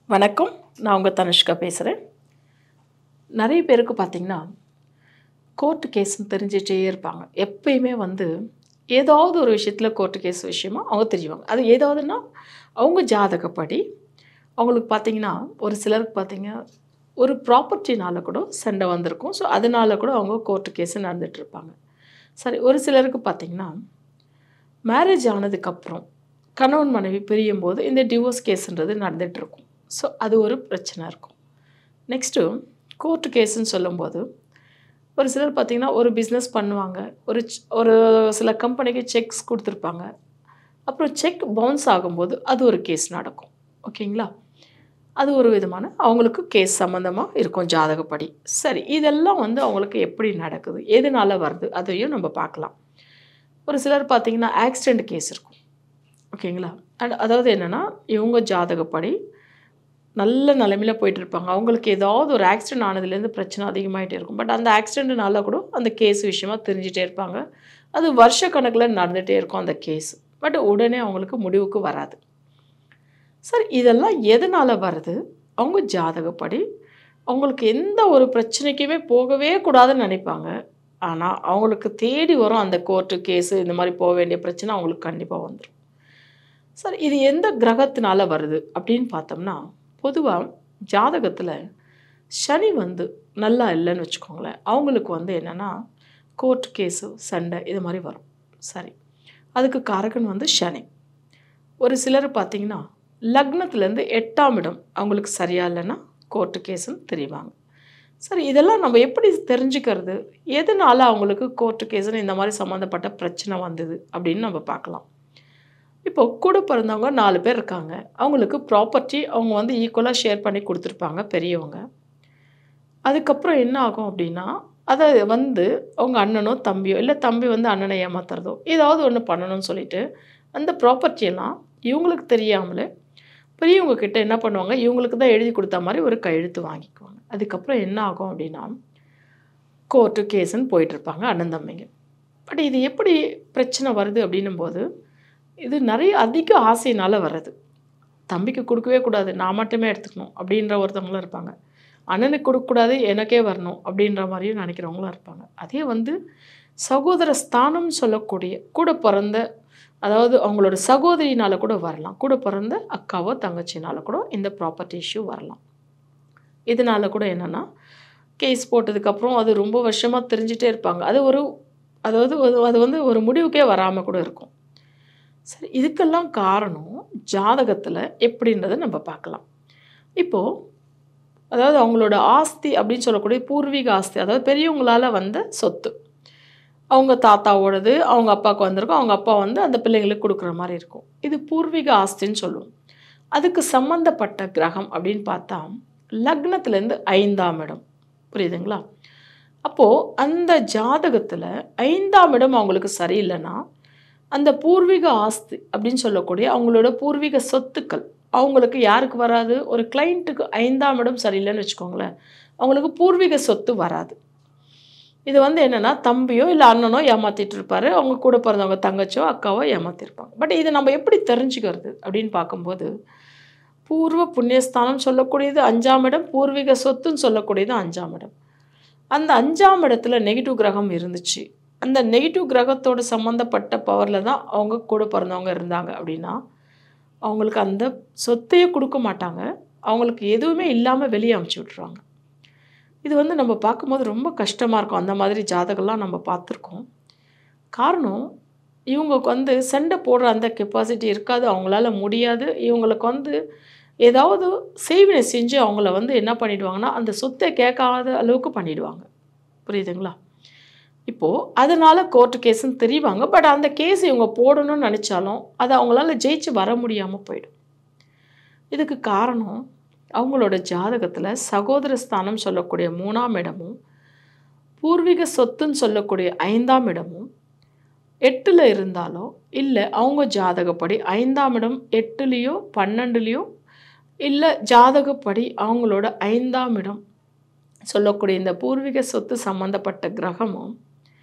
வணக்கம் நான் உங்கள் தனுஷ்கா பேசுகிறேன் நிறைய பேருக்கு பார்த்தீங்கன்னா கோர்ட்டு கேஸ்ன்னு தெரிஞ்சிட்டே இருப்பாங்க எப்பயுமே வந்து ஏதாவது ஒரு விஷயத்தில் கோர்ட்டு கேஸ் விஷயமா அவங்க தெரியுவாங்க அது ஏதாவதுன்னா அவங்க ஜாதகப்படி அவங்களுக்கு பார்த்தீங்கன்னா ஒரு சிலருக்கு பார்த்தீங்க ஒரு ப்ராப்பர்ட்டினால கூட சண்டை வந்திருக்கும் ஸோ அதனால கூட அவங்க கோர்ட்டு கேஸ் நடந்துகிட்ருப்பாங்க சரி ஒரு சிலருக்கு பார்த்தீங்கன்னா மேரேஜ் ஆனதுக்கப்புறம் கணவன் மனைவி பிரியும் போது இந்த டிவோர்ஸ் கேஸுன்றது நடந்துகிட்ருக்கும் ஸோ அது ஒரு பிரச்சனை இருக்கும் நெக்ஸ்ட்டு கோர்ட்டு கேஸுன்னு சொல்லும்போது ஒரு சிலர் பார்த்திங்கன்னா ஒரு பிஸ்னஸ் பண்ணுவாங்க ஒரு ச்- ஒரு சில கம்பெனிக்கு செக்ஸ் கொடுத்துருப்பாங்க அப்புறம் செக் பவுன்ஸ் ஆகும்போது அது ஒரு கேஸ் நடக்கும் ஓகேங்களா அது ஒரு விதமான அவங்களுக்கு கேஸ் சம்மந்தமாக இருக்கும் ஜாதகப்படி சரி இதெல்லாம் வந்து அவங்களுக்கு எப்படி நடக்குது எதனால வருது அதையும் நம்ம பார்க்கலாம் ஒரு சிலர் பார்த்தீங்கன்னா ஆக்சிடெண்ட் கேஸ் இருக்கும் ஓகேங்களா அண்ட் அதாவது என்னென்னா இவங்க ஜாதகப்படி நல்ல நிலைமையில் போயிட்டு இருப்பாங்க அவங்களுக்கு ஏதாவது ஒரு ஆக்சிடென்ட் ஆனதுலேருந்து பிரச்சனை அதிகமாகிட்டே இருக்கும் பட் அந்த ஆக்சிடென்ட்னால கூட அந்த கேஸ் விஷயமா தெரிஞ்சிட்டே இருப்பாங்க அது வருஷ கணக்கில் நடந்துகிட்டே இருக்கும் அந்த கேஸ் பட் உடனே அவங்களுக்கு முடிவுக்கு வராது சார் இதெல்லாம் எதனால் வருது அவங்க ஜாதகப்படி அவங்களுக்கு எந்த ஒரு பிரச்சனைக்குமே போகவே கூடாதுன்னு நினைப்பாங்க ஆனால் அவங்களுக்கு தேடி வரும் அந்த கோர்ட்டு கேஸு இந்த மாதிரி போக வேண்டிய பிரச்சனை அவங்களுக்கு கண்டிப்பாக வந்துடும் சார் இது எந்த கிரகத்தினால வருது அப்படின்னு பார்த்தோம்னா பொதுவாக ஜாதகத்தில் சனி வந்து நல்லா இல்லைன்னு வச்சுக்கோங்களேன் அவங்களுக்கு வந்து என்னென்னா கோர்ட் கேஸு சண்டை இது மாதிரி வரும் சரி அதுக்கு காரகன் வந்து சனி ஒரு சிலர் பார்த்தீங்கன்னா லக்னத்துலேருந்து எட்டாம் இடம் அவங்களுக்கு சரியா இல்லைன்னா கோர்ட்டு கேஸுன்னு தெரிவாங்க சரி இதெல்லாம் நம்ம எப்படி தெரிஞ்சுக்கிறது எதனால அவங்களுக்கு கோர்ட்டு கேஸுன்னு இந்த மாதிரி சம்மந்தப்பட்ட பிரச்சனை வந்தது அப்படின்னு நம்ம பார்க்கலாம் இப்போ கூட பிறந்தவங்க நாலு பேர் இருக்காங்க அவங்களுக்கு ப்ராப்பர்ட்டி அவங்க வந்து ஈக்குவலாக ஷேர் பண்ணி கொடுத்துருப்பாங்க பெரியவங்க அதுக்கப்புறம் என்ன ஆகும் அப்படின்னா அதை வந்து அவங்க அண்ணனோ தம்பியோ இல்லை தம்பி வந்து அண்ணனை ஏமாத்துறதோ ஏதாவது ஒன்று பண்ணணும்னு சொல்லிட்டு அந்த ப்ராப்பர்ட்டியெல்லாம் இவங்களுக்கு தெரியாமலே பெரியவங்க கிட்ட என்ன பண்ணுவாங்க இவங்களுக்கு தான் எழுதி கொடுத்த மாதிரி ஒரு கையெழுத்து வாங்கிக்குவாங்க அதுக்கப்புறம் என்ன ஆகும் அப்படின்னா கோர்ட்டு கேஸுன்னு போயிட்டுருப்பாங்க அண்ணன் தம்பிங்க பட் இது எப்படி பிரச்சனை வருது அப்படின்னும் போது இது நிறைய அதிக ஆசையினால் வர்றது தம்பிக்கு கொடுக்கவே கூடாது நான் மட்டுமே எடுத்துக்கணும் அப்படின்ற ஒருத்தவங்களும் இருப்பாங்க அண்ணனுக்கு கொடுக்கக்கூடாது எனக்கே வரணும் அப்படின்ற மாதிரியும் நினைக்கிறவங்களும் இருப்பாங்க அதே வந்து சகோதர ஸ்தானம்னு சொல்லக்கூடிய கூட பிறந்த அதாவது அவங்களோட சகோதரினால கூட வரலாம் கூட பிறந்த அக்காவோ தங்கச்சினால கூட இந்த ப்ராப்பர்ட்டி இஷ்யூ வரலாம் இதனால கூட என்னென்னா கேஸ் போட்டதுக்கப்புறம் அது ரொம்ப வருஷமாக தெரிஞ்சிட்டே இருப்பாங்க அது ஒரு அதாவது அது- அது வந்து ஒரு முடிவுக்கே வராமல் கூட இருக்கும் சரி இதுக்கெல்லாம் காரணம் ஜாதகத்தில் எப்படின்றத நம்ம பார்க்கலாம் இப்போது அதாவது அவங்களோட ஆஸ்தி அப்படின்னு சொல்லக்கூடிய பூர்வீக ஆஸ்தி அதாவது பெரியவங்களால் வந்த சொத்து அவங்க தாத்தாவோடது அவங்க அப்பாவுக்கு வந்திருக்கும் அவங்க அப்பா வந்து அந்த பிள்ளைங்களுக்கு கொடுக்குற மாதிரி இருக்கும் இது பூர்வீக ஆஸ்தின்னு சொல்லுவோம் அதுக்கு சம்மந்தப்பட்ட கிரகம் அப்படின்னு பார்த்தா லக்னத்துலேருந்து ஐந்தாம் இடம் புரியுதுங்களா அப்போது அந்த ஜாதகத்தில் ஐந்தாம் இடம் அவங்களுக்கு சரியில்லைன்னா அந்த பூர்வீக ஆஸ்தி அப்படின்னு சொல்லக்கூடிய அவங்களோட பூர்வீக சொத்துக்கள் அவங்களுக்கு யாருக்கு வராது ஒரு கிளைண்ட்டுக்கு ஐந்தாம் இடம் சரியில்லைன்னு வச்சுக்கோங்களேன் அவங்களுக்கு பூர்வீக சொத்து வராது இது வந்து என்னென்னா தம்பியோ இல்லை அண்ணனோ ஏமாத்திட்டு இருப்பாரு அவங்க கூட பிறந்தவங்க தங்கச்சியோ அக்காவோ ஏமாத்திருப்பாங்க பட் இதை நம்ம எப்படி தெரிஞ்சுக்கிறது அப்படின்னு பார்க்கும்போது பூர்வ புண்ணியஸ்தானம் சொல்லக்கூடியது அஞ்சாம் இடம் பூர்வீக சொத்துன்னு சொல்லக்கூடியது அஞ்சாம் இடம் அந்த அஞ்சாம் இடத்துல நெகட்டிவ் கிரகம் இருந்துச்சு அந்த நெகட்டிவ் கிரகத்தோட சம்மந்தப்பட்ட பவரில் தான் அவங்க கூட பிறந்தவங்க இருந்தாங்க அப்படின்னா அவங்களுக்கு அந்த சொத்தையே கொடுக்க மாட்டாங்க அவங்களுக்கு எதுவுமே இல்லாமல் வெளியே அமுச்சு விட்ருவாங்க இது வந்து நம்ம பார்க்கும்போது ரொம்ப கஷ்டமாக இருக்கும் அந்த மாதிரி ஜாதகம்லாம் நம்ம பார்த்துருக்கோம் காரணம் இவங்களுக்கு வந்து சண்டை போடுற அந்த கெப்பாசிட்டி இருக்காது அவங்களால முடியாது இவங்களுக்கு வந்து ஏதாவது செய்வினை செஞ்சு அவங்கள வந்து என்ன பண்ணிடுவாங்கன்னா அந்த சொத்தை கேட்காத அளவுக்கு பண்ணிடுவாங்க புரியுதுங்களா இப்போது அதனால் கோர்ட்டு கேஸுன்னு தெரிவாங்க பட் அந்த கேஸ் இவங்க போடணும்னு நினச்சாலும் அது அவங்களால ஜெயிச்சு வர முடியாமல் போயிடும் இதுக்கு காரணம் அவங்களோட ஜாதகத்தில் சகோதர ஸ்தானம் சொல்லக்கூடிய மூணாம் இடமும் பூர்வீக சொத்துன்னு சொல்லக்கூடிய ஐந்தாம் இடமும் எட்டில் இருந்தாலோ இல்லை அவங்க ஜாதகப்படி ஐந்தாம் இடம் எட்டுலேயோ பன்னெண்டுலேயோ இல்லை ஜாதகப்படி அவங்களோட ஐந்தாம் இடம் சொல்லக்கூடிய இந்த பூர்வீக சொத்து சம்மந்தப்பட்ட கிரகமும்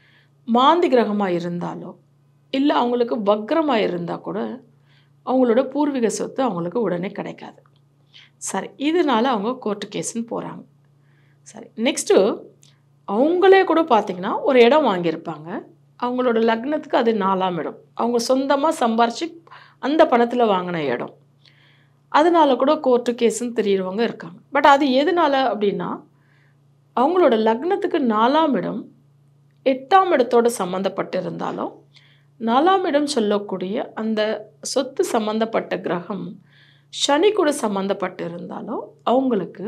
மாந்தி கிரகமாக இருந்தாலோ இல்லை அவங்களுக்கு வக்ரமாக இருந்தால் கூட அவங்களோட பூர்வீக சொத்து அவங்களுக்கு உடனே கிடைக்காது சரி இதனால அவங்க கோர்ட்டு கேஸ்ன்னு போகிறாங்க சரி நெக்ஸ்ட்டு அவங்களே கூட பார்த்தீங்கன்னா ஒரு இடம் வாங்கியிருப்பாங்க அவங்களோட லக்னத்துக்கு அது நாலாம் இடம் அவங்க சொந்தமாக சம்பாரித்து அந்த பணத்தில் வாங்கின இடம் அதனால கூட கோர்ட்டு கேஸுன்னு தெரியறவங்க இருக்காங்க பட் அது எதனால அப்படின்னா அவங்களோட லக்னத்துக்கு நாலாம் இடம் எட்டாம் இடத்தோட சம்மந்தப்பட்டு இருந்தாலும் நாலாம் இடம் சொல்லக்கூடிய அந்த சொத்து சம்மந்தப்பட்ட கிரகம் சனி கூட சம்மந்தப்பட்டு இருந்தாலும் அவங்களுக்கு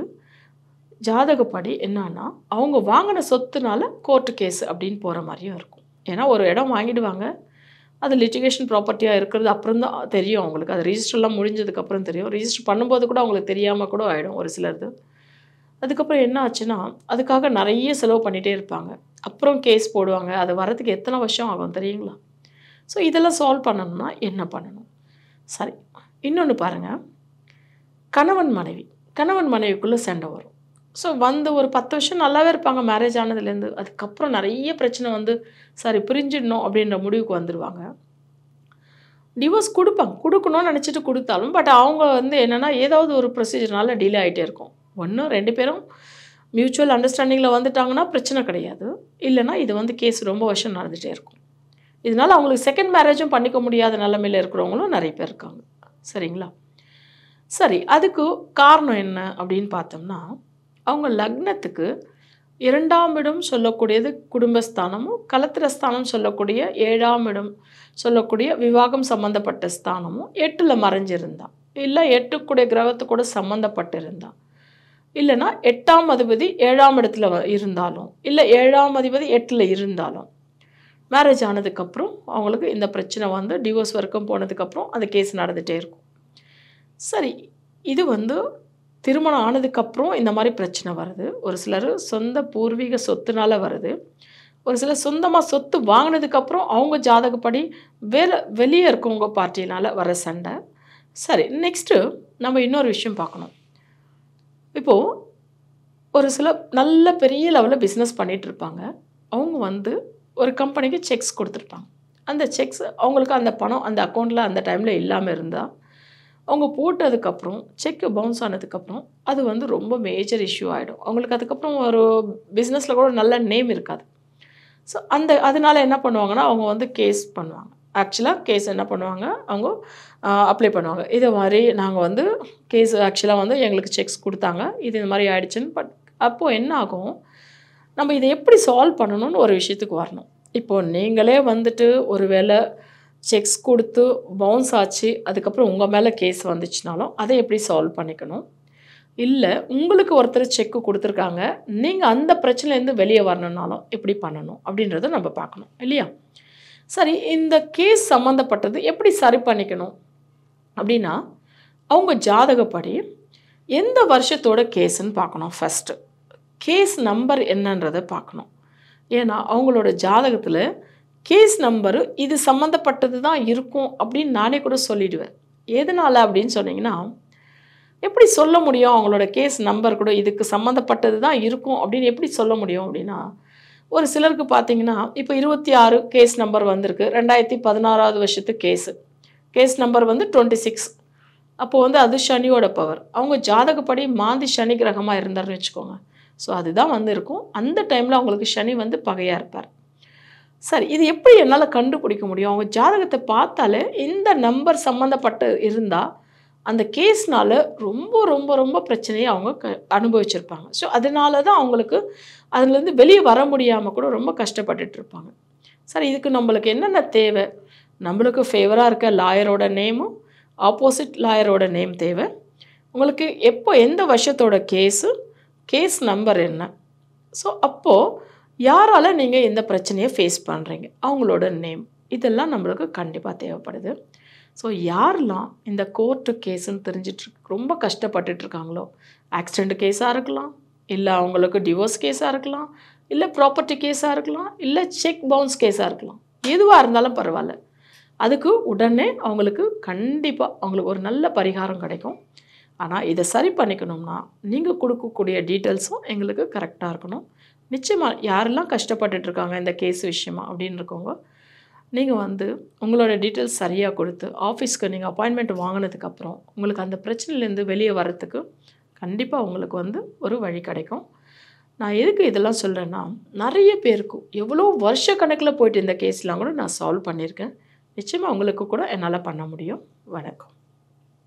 ஜாதகப்படி என்னன்னா அவங்க வாங்கின சொத்துனால கோர்ட்டு கேஸ் அப்படின்னு போகிற மாதிரியும் இருக்கும் ஏன்னா ஒரு இடம் வாங்கிடுவாங்க அது லிட்டிகேஷன் ப்ராப்பர்ட்டியாக இருக்கிறது அப்புறம் தான் தெரியும் அவங்களுக்கு அது ரிஜிஸ்டர்லாம் முடிஞ்சதுக்கப்புறம் தெரியும் ரிஜிஸ்டர் பண்ணும்போது கூட அவங்களுக்கு தெரியாமல் கூட ஆகிடும் ஒரு சிலது அதுக்கப்புறம் என்ன ஆச்சுன்னா அதுக்காக நிறைய செலவு பண்ணிகிட்டே இருப்பாங்க அப்புறம் கேஸ் போடுவாங்க அது வரதுக்கு எத்தனை வருஷம் ஆகும் தெரியுங்களா ஸோ இதெல்லாம் சால்வ் பண்ணணும்னா என்ன பண்ணணும் சரி இன்னொன்று பாருங்கள் கணவன் மனைவி கணவன் மனைவிக்குள்ளே சண்டை வரும் ஸோ வந்து ஒரு பத்து வருஷம் நல்லாவே இருப்பாங்க மேரேஜ் ஆனதுலேருந்து அதுக்கப்புறம் நிறைய பிரச்சனை வந்து சரி பிரிஞ்சிடணும் அப்படின்ற முடிவுக்கு வந்துடுவாங்க டிவோர்ஸ் கொடுப்பாங்க கொடுக்கணும்னு நினச்சிட்டு கொடுத்தாலும் பட் அவங்க வந்து என்னென்னா ஏதாவது ஒரு ப்ரொசீஜர்னால டிலே ஆகிட்டே இருக்கும் ஒன்று ரெண்டு பேரும் மியூச்சுவல் அண்டர்ஸ்டாண்டிங்கில் வந்துட்டாங்கன்னா பிரச்சனை கிடையாது இல்லைன்னா இது வந்து கேஸ் ரொம்ப வருஷம் நடந்துகிட்டே இருக்கும் இதனால் அவங்களுக்கு செகண்ட் மேரேஜும் பண்ணிக்க முடியாத நிலமையில் இருக்கிறவங்களும் நிறைய பேர் இருக்காங்க சரிங்களா சரி அதுக்கு காரணம் என்ன அப்படின்னு பார்த்தோம்னா அவங்க லக்னத்துக்கு இரண்டாம் இடம் சொல்லக்கூடியது குடும்பஸ்தானமும் கலத்திரஸ்தானம் சொல்லக்கூடிய ஏழாம் இடம் சொல்லக்கூடிய விவாகம் சம்மந்தப்பட்ட ஸ்தானமும் எட்டில் மறைஞ்சிருந்தா இல்லை எட்டுக்குடைய கிரகத்து கூட சம்மந்தப்பட்டிருந்தா இல்லைன்னா எட்டாம் அதிபதி ஏழாம் இடத்துல வ- இருந்தாலும் இல்லை ஏழாம் அதிபதி எட்டில் இருந்தாலும் மேரேஜ் ஆனதுக்கப்புறம் அவங்களுக்கு இந்த பிரச்சனை வந்து டிவோர்ஸ் வரைக்கும் போனதுக்கப்புறம் அந்த கேஸ் நடந்துகிட்டே இருக்கும் சரி இது வந்து திருமணம் ஆனதுக்கப்புறம் இந்த மாதிரி பிரச்சனை வருது ஒரு சிலர் சொந்த பூர்வீக சொத்துனால வருது ஒரு சிலர் சொந்தமாக சொத்து வாங்கினதுக்கப்புறம் அவங்க ஜாதகப்படி வேறு வெளியே இருக்கவங்க பார்ட்டினால வர சண்டை சரி நெக்ஸ்ட்டு நம்ம இன்னொரு விஷயம் பார்க்கணும் இப்போது ஒரு சில நல்ல பெரிய லெவலில் பிஸ்னஸ் பண்ணிட்டு இருப்பாங்க அவங்க வந்து ஒரு கம்பெனிக்கு செக்ஸ் கொடுத்துருப்பாங்க அந்த செக்ஸ் அவங்களுக்கு அந்த பணம் அந்த அக்கௌண்ட்டில் அந்த டைமில் இல்லாமல் இருந்தால் அவங்க போட்டதுக்கப்புறம் செக்கு பவுன்ஸ் ஆனதுக்கப்புறம் அது வந்து ரொம்ப மேஜர் இஷ்யூ ஆகிடும் அவங்களுக்கு அதுக்கப்புறம் ஒரு பிஸ்னஸில் கூட நல்ல நேம் இருக்காது ஸோ அந்த அதனால என்ன பண்ணுவாங்கன்னா அவங்க வந்து கேஸ் பண்ணுவாங்க ஆக்சுவலாக கேஸ் என்ன பண்ணுவாங்க அவங்க அப்ளை பண்ணுவாங்க இது மாதிரி நாங்கள் வந்து கேஸ் ஆக்சுவலாக வந்து எங்களுக்கு செக்ஸ் கொடுத்தாங்க இது இந்த மாதிரி ஆயிடுச்சுன்னு பட் அப்போது என்ன ஆகும் நம்ம இதை எப்படி சால்வ் பண்ணணும்னு ஒரு விஷயத்துக்கு வரணும் இப்போது நீங்களே வந்துட்டு ஒரு வேளை செக்ஸ் கொடுத்து பவுன்ஸ் ஆச்சு அதுக்கப்புறம் உங்கள் மேலே கேஸ் வந்துச்சுனாலும் அதை எப்படி சால்வ் பண்ணிக்கணும் இல்லை உங்களுக்கு ஒருத்தர் செக்கு கொடுத்துருக்காங்க நீங்கள் அந்த பிரச்சனைலேருந்து வெளியே வரணுன்னாலும் எப்படி பண்ணணும் அப்படின்றத நம்ம பார்க்கணும் இல்லையா சரி இந்த கேஸ் சம்மந்தப்பட்டது எப்படி சரி பண்ணிக்கணும் அப்படின்னா அவங்க ஜாதகப்படி எந்த வருஷத்தோட கேஸுன்னு பார்க்கணும் ஃபஸ்ட்டு கேஸ் நம்பர் என்னன்றதை பார்க்கணும் ஏன்னா அவங்களோட ஜாதகத்தில் கேஸ் நம்பரு இது சம்மந்தப்பட்டது தான் இருக்கும் அப்படின்னு நானே கூட சொல்லிடுவேன் எதனால் அப்படின்னு சொன்னீங்கன்னா எப்படி சொல்ல முடியும் அவங்களோட கேஸ் நம்பர் கூட இதுக்கு சம்மந்தப்பட்டது தான் இருக்கும் அப்படின்னு எப்படி சொல்ல முடியும் அப்படின்னா ஒரு சிலருக்கு பார்த்தீங்கன்னா இப்போ இருபத்தி ஆறு கேஸ் நம்பர் வந்திருக்கு ரெண்டாயிரத்தி பதினாறாவது வருஷத்து கேஸு கேஸ் நம்பர் வந்து டுவெண்ட்டி சிக்ஸ் அப்போது வந்து அது சனியோட பவர் அவங்க ஜாதகப்படி மாந்தி சனி கிரகமாக இருந்தாருன்னு வச்சுக்கோங்க ஸோ அதுதான் வந்து இருக்கும் அந்த டைமில் அவங்களுக்கு சனி வந்து பகையாக இருப்பார் சரி இது எப்படி என்னால் கண்டுபிடிக்க முடியும் அவங்க ஜாதகத்தை பார்த்தாலே இந்த நம்பர் சம்மந்தப்பட்டு இருந்தால் அந்த கேஸ்னால ரொம்ப ரொம்ப ரொம்ப பிரச்சனையை அவங்க க அனுபவிச்சிருப்பாங்க ஸோ அதனால தான் அவங்களுக்கு அதுலேருந்து வெளியே வர முடியாமல் கூட ரொம்ப கஷ்டப்பட்டுட்டு இருப்பாங்க சரி இதுக்கு நம்மளுக்கு என்னென்ன தேவை நம்மளுக்கு ஃபேவராக இருக்க லாயரோட நேமும் ஆப்போசிட் லாயரோட நேம் தேவை உங்களுக்கு எப்போ எந்த வருஷத்தோட கேஸு கேஸ் நம்பர் என்ன ஸோ அப்போது யாரால் நீங்கள் இந்த பிரச்சனையை ஃபேஸ் பண்ணுறீங்க அவங்களோட நேம் இதெல்லாம் நம்மளுக்கு கண்டிப்பாக தேவைப்படுது ஸோ யாரெல்லாம் இந்த கோர்ட்டு கேஸுன்னு தெரிஞ்சிட்டு ரொம்ப கஷ்டப்பட்டுட்டு இருக்காங்களோ ஆக்சிடெண்ட் கேஸாக இருக்கலாம் இல்லை அவங்களுக்கு டிவோர்ஸ் கேஸாக இருக்கலாம் இல்லை ப்ராப்பர்ட்டி கேஸாக இருக்கலாம் இல்லை செக் பவுன்ஸ் கேஸாக இருக்கலாம் எதுவாக இருந்தாலும் பரவாயில்ல அதுக்கு உடனே அவங்களுக்கு கண்டிப்பாக அவங்களுக்கு ஒரு நல்ல பரிகாரம் கிடைக்கும் ஆனால் இதை சரி பண்ணிக்கணும்னா நீங்கள் கொடுக்கக்கூடிய டீட்டெயில்ஸும் எங்களுக்கு கரெக்டாக இருக்கணும் நிச்சயமாக யாரெல்லாம் கஷ்டப்பட்டுட்டு இருக்காங்க இந்த கேஸ் விஷயமா அப்படின்னு இருக்கவங்க நீங்கள் வந்து உங்களோட டீட்டெயில்ஸ் சரியாக கொடுத்து ஆஃபீஸ்க்கு நீங்கள் அப்பாயின்மெண்ட் வாங்கினதுக்கப்புறம் உங்களுக்கு அந்த பிரச்சனையிலேருந்து வெளியே வர்றதுக்கு கண்டிப்பாக உங்களுக்கு வந்து ஒரு வழி கிடைக்கும் நான் எதுக்கு இதெல்லாம் சொல்கிறேன்னா நிறைய பேருக்கு எவ்வளோ வருஷ கணக்கில் போயிட்டு இந்த கேஸ்லாம் கூட நான் சால்வ் பண்ணியிருக்கேன் நிச்சயமாக உங்களுக்கு கூட என்னால் பண்ண முடியும் வணக்கம்